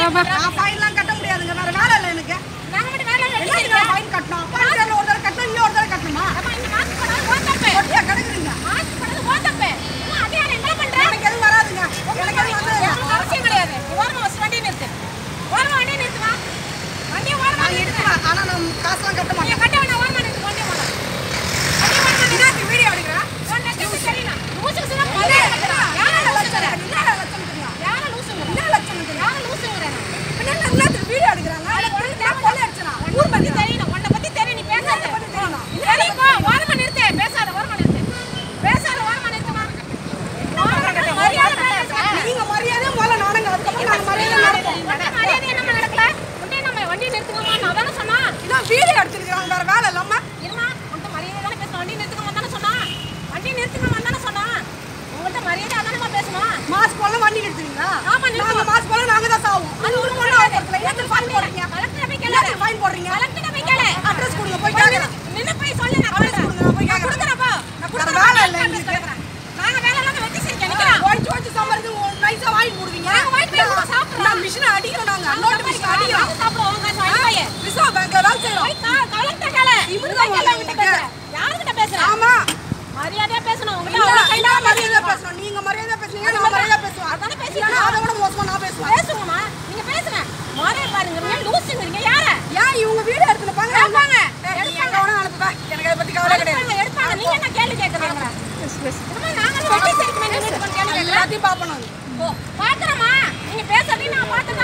பாப்பா நான் ஃபைன்லாம் கட்ட முடியாதுங்க வேற வேலை இல்லை எனக்கு நாங்க மட்டும் வேலை இல்ல என்ன ஃபைன் கட்டணும் பாண்டிச்சேரியில் ஒரு தடவை கட்டணும் இன்னொரு தடவை கட்டணுமா அம்மா இந்த மாஸ்க் போடாத ஓ தப்பு ஒட்டியா கிடக்குறீங்க மாஸ்க் போடாத ஓ தப்பு அம்மா அதே யாரை என்ன பண்ற எனக்கு எதுவும் வராதுங்க எனக்கு எதுவும் வந்து எனக்கு அவசியம் கிடையாது நீ ஓரமா வச்சு வண்டியை நிறுத்து ஓரமா வண்டியை நிறுத்துமா வண்டியை ஓரமா நான் நிறுத்து எடுத்துவேன் ஆனால் நான் காசுலாம் கட்ட நீ மாட்டேன் கட்ட வேணாம் ஓரமா நிறுத்து வண்டியை ஓரமா வண்டியை ஓரமா நிறுத்து வீடியோ எடுக்கிறா ஒன்னு கட்டு சரினா லூசுக்கு சொன்னா முதல்ல எடுக்கிறா யாரை லூசுங்கற என்ன லட்சம் தெரியும் யாரை லூசுங்கற என்ன லட்சம் தெரியும் யாரை லூசுங்கற பின்ன என்ன எல்லாத்துக்கும் வீடியோ எடுக்கிறாங்க நான் கொலை அடிச்சனா ஊர் பத்தி தெரியணும் உன்னை பத்தி தெரியும் நீ பேசாத தெரியும் போ ஓரமா நிறுத்து பேசாத ஓரமா நிறுத்து பேசாத ஓரமா நிறுத்துமா மரியாதை பேச நீங்க மரியாதையா முதல்ல நானுங்க அதுக்கப்புறம் நாங்க மரியாதை நடப்போம் மரியாதை என்னம்மா நடக்கல உடனே நம்ம வண்டி நிறுத்துங்கம்மா நான் தானே சொன்னா இதான் வீடியோ எடுத்துருக்காங்க வேற வேலை இல்லாம இருமா உன்கிட்ட மரியாதை தானே பேசணும் வண்டி நிறுத்துங்க தானே சொன்னா வண்டி நிறுத்துங்க தானே சொன்னா உங்கள்கிட்ட மரியாதை அதானம்மா பேசணும் மாஸ் போல வண்டி எடுத்துறீங்களா ஆமா, நிறுத்துவோம். நாங்க மாஸ் போல நாங்க தான் சாவோம் அது ஒரு ஒரு பொண்ணு பொண்ணு ஆபத்துல ஏத்து ஃபைன் போடுறீங்க கலெக்டர் போய் கேளு எல்லாத்துக்கும் ஃபைன் போடுறீங்க கலெக்டர் போய் கேளு அட்ரஸ் கொடுங்க போய் கேக்குறேன் நின்னு போய் சொல்லு நான் Address கொடுக்குறேன். கொடுங்க, நான் போய் நான் கேக்குறேன். கொடுக்குறேன் போ. நான் வேற கொடுக்குறேன். வேலை இல்லை நான் எங்களுக்கு. கொடுக்குறேன். நாங்க வேலை இல்லாம வெட்டி சிரிக்க நிக்கிறோம். ஒழிச்சு ஒழிச்சு சம்பாதிச்சு நைஸா வாங்கி போடுவீங்க நாங்க வாங்கிட்டு போய் கூட சாப்பிடுறோம். நான் மிஷினை அடிக்கிறோம் நாங்க நாங்க நோட்டு போய் மிஷின் அடிக்கிறோம் நாங்க சாப்பிடுவோம். உங்க காசு வாங்கி போய். ரிசர்வ் பேங்க்ல வேலை செய்யறோம் போய் கா- கலெக்டர் கேளு. இவரு இவரு தான் கேளு, உங்களுக்கு. உங்ககிட்ட பேசுறேன். யாருகிட்ட பேசுறேன்? ஆமா மரியாதையா பேசணும். உங்ககிட்ட இல்ல, அவ்வளவு இல்ல, கையில மரியாதையா பேசணும். பேசணும் நீங்க மரியாதையா பேசுனீங்க நான் மரியாதையா பேசுவேன் அதானே பேசிட்டு இல்லைன்னா அதை விட மோசமா நான் பேசுவேன் பேசுங்கம்மா. நீங்க பேசுங்க. முறைய பாருங்க. நீங்க லூசுங்கிறீங்க. யார? ஏன் இவங்க வீடு எடுத்துட்டு பாங்க எடுப்பாங்க. நீ எங்க வேணா அனுப்புவேன் எனக்கு அதை பத்தி கவலை கிடையாது எடுப்பாங்க, எடுப்பாங்க. நீங்க என்ன கேள்வி கேட்கறீங்க? இதுமாதிரி நாங்களும் வெட்டி சிரிக்க வேண்டியது இருக்குன்னு கேள்வி கேட்கல. எல்லாத்தையும் பாப்போம் நாங்க ஓ, பாக்குறோமா? நீங்க பேசுறதையும் நான் பார்த்துட்டு